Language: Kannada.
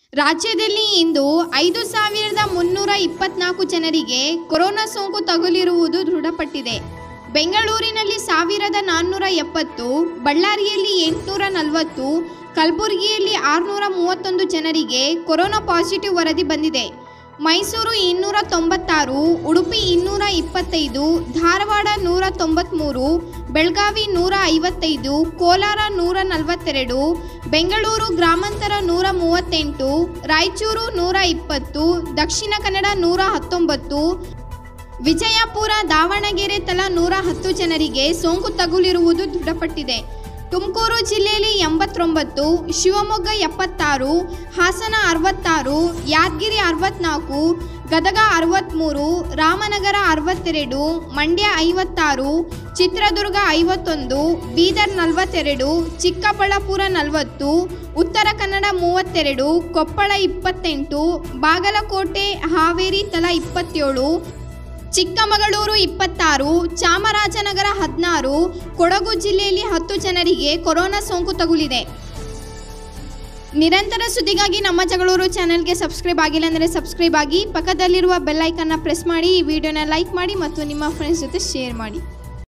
ರಾಜ್ಯದಲ್ಲಿ ಇಂದು ಐದು ಸಾವಿರದ ಮುನ್ನೂರ ಇಪ್ಪತ್ನಾಲ್ಕು ಜನರಿಗೆ ಕೊರೋನಾ ಸೋಂಕು ತಗುಲಿರುವುದು ದೃಢಪಟ್ಟಿದೆ ಬೆಂಗಳೂರಿನಲ್ಲಿ ಸಾವಿರದ ನಾನ್ನೂರ ಎಪ್ಪತ್ತು ಬಳ್ಳಾರಿಯಲ್ಲಿ ಎಂಟುನೂರ ನಲವತ್ತು ಕಲಬುರಗಿಯಲ್ಲಿ ಆರುನೂರ ಮೂವತ್ತೊಂದು ಜನರಿಗೆ ಕೊರೋನಾ ಪಾಸಿಟಿವ್ ವರದಿ ಬಂದಿದೆ ಮೈಸೂರು ಇನ್ನೂರ ತೊಂಬತ್ತಾರು ಉಡುಪಿ ಇನ್ನೂರ ಇಪ್ಪತ್ತೈದು ಧಾರವಾಡ ನೂರ ತೊಂಬತ್ತ್ಮೂರು ಬೆಳಗಾವಿ ನೂರ ಐವತ್ತೈದು ಕೋಲಾರ ನೂರ ನಲವತ್ತೆರಡು ಬೆಂಗಳೂರು ಗ್ರಾಮಾಂತರ ನೂರ ಮೂವತ್ತೆಂಟು ರಾಯಚೂರು ನೂರ ಇಪ್ಪತ್ತು ದಕ್ಷಿಣ ಕನ್ನಡ ನೂರ ಹತ್ತೊಂಬತ್ತು ವಿಜಯಪುರ ದಾವಣಗೆರೆ ತಲಾ ನೂರ ಹತ್ತು ಜನರಿಗೆ ಸೋಂಕು ತಗುಲಿರುವುದು ದೃಢಪಟ್ಟಿದೆ ತುಮಕೂರು ಜಿಲ್ಲೆಯಲ್ಲಿ ಎಂಬತ್ತೊಂಬತ್ತು ಶಿವಮೊಗ್ಗ ಎಪ್ಪತ್ತಾರು ಹಾಸನ ಅರವತ್ತಾರು ಯಾದಗಿರಿ ಅರವತ್ನಾಲ್ಕು ಗದಗ ಅರವತ್ತ್ಮೂರು ರಾಮನಗರ ಅರವತ್ತೆರಡು ಮಂಡ್ಯ ಐವತ್ತಾರು ಚಿತ್ರದುರ್ಗ ಐವತ್ತೊಂದು ಬೀದರ್ ನಲವತ್ತೆರಡು ಚಿಕ್ಕಬಳ್ಳಾಪುರ ನಲವತ್ತು ಉತ್ತರ ಕನ್ನಡ ಮೂವತ್ತೆರಡು ಕೊಪ್ಪಳ ಇಪ್ಪತ್ತೆಂಟು ಬಾಗಲಕೋಟೆ ಹಾವೇರಿ ತಲಾ ಇಪ್ಪತ್ತೇಳು ಚಿಕ್ಕಮಗಳೂರು ಇಪ್ಪತ್ತಾರು ಚಾಮರಾಜನಗರ ಹದಿನಾರು ಕೊಡಗು ಜಿಲ್ಲೆಯಲ್ಲಿ ಹತ್ತು ಜನರಿಗೆ ಕೊರೋನಾ ಸೋಂಕು ತಗುಲಿದೆ ನಿರಂತರ ಸುದ್ದಿಗಾಗಿ ನಮ್ಮ ಜಗಳೂರು ಚಾನೆಲ್ಗೆ ಸಬ್ಸ್ಕ್ರೈಬ್ ಆಗಿಲ್ಲ ಅಂದರೆ ಸಬ್ಸ್ಕ್ರೈಬ್ ಆಗಿ ಪಕ್ಕದಲ್ಲಿರುವ ಬೆಲ್ ಐಕನ್ನ ಪ್ರೆಸ್ ಮಾಡಿ ಈ ವಿಡಿಯೋನ ಲೈಕ್ ಮಾಡಿ ಮತ್ತು ನಿಮ್ಮ ಫ್ರೆಂಡ್ಸ್ ಜೊತೆ ಶೇರ್ ಮಾಡಿ